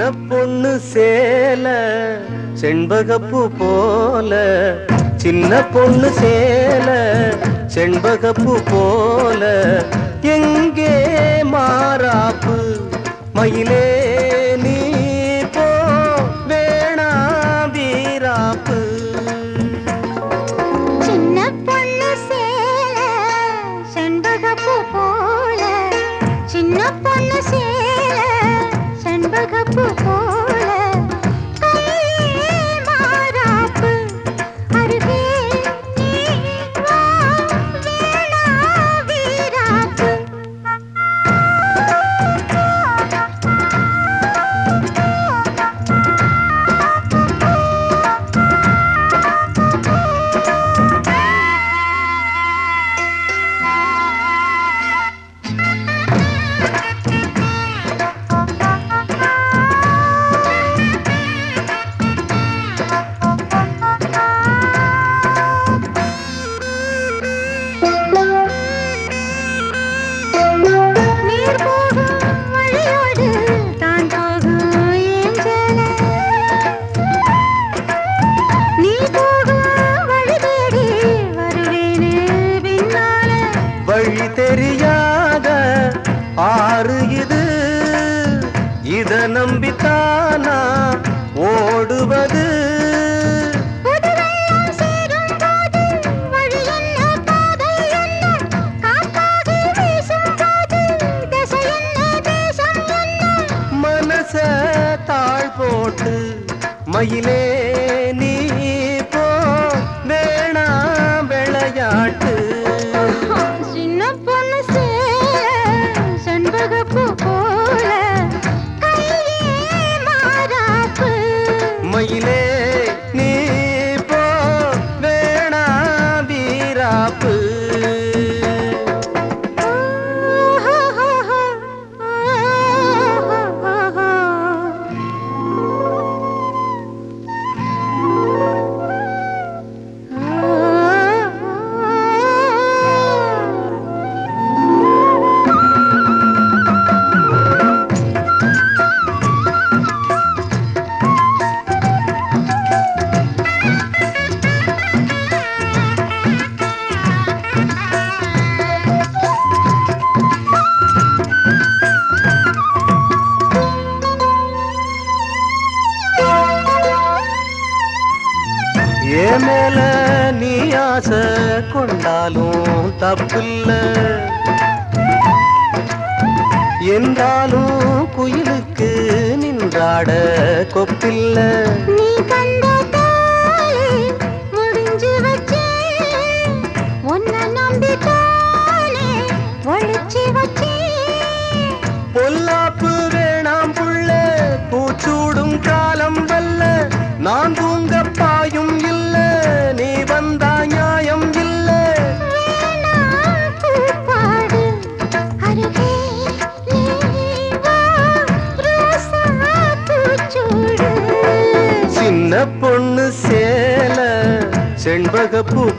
பொண்ணு சேல செண்பகப்பூ போல சின்ன பொண்ணு சேல செண்பகப்பூ போல எங்கே மாறாப்பு மயிலே நீ போ வேணா வீராப்பு சின்ன பொண்ணு சேல செண்பகப்பூ போல சின்ன பொண்ணு சேல செண்பகப்பூ போல கையே மாறாப்பு அருகே நீ வா வேணா வீராப்பு நீர் போகும் வழியோடு தான் போகும் ஏஞ்சல நீ போகும் வழி தேடி வருவேனே பின்னால வழி தெரியாத ஆறு இது இத நம்பித்தானா ஓடுவது புதுவெள்ளம் சேரும் போது வழி என்ன பாதை என்ன காத்தாகி வீசும் போது திசை என்ன தேசம் என்ன மனச தாழ் போட்டு மயிலே நீ போ வேணா விளையாட்டு சின்ன பொண்ணு சேல செண்பகப்பூ போல கையே மாறாப்பு மயிலே நீ போ வேணா வீராப்பு ஏ மேல நீ ஆசை கொண்டாலும் தப்பில்ல என்றாலும் குயிலுக்கு நின்றாட கொப்பில்ல நீ கண்ட தாலே முடிஞ்சு வச்சேன் உன்னை நம்பித்தானே ஒழிச்சு வச்சேன் பொல்லாப்பு வேணாம் புள்ள பூச்சூடும் காலம் வல்ல நான் தூங்க பாயும் இல்ல நீ வந்தா நியாயம் இல்ல வேணா பூப்பாடு அருகே நீ வா ரோசா பூச்சூடு சின்ன பொண்ணு சேல செண்பகப்பூ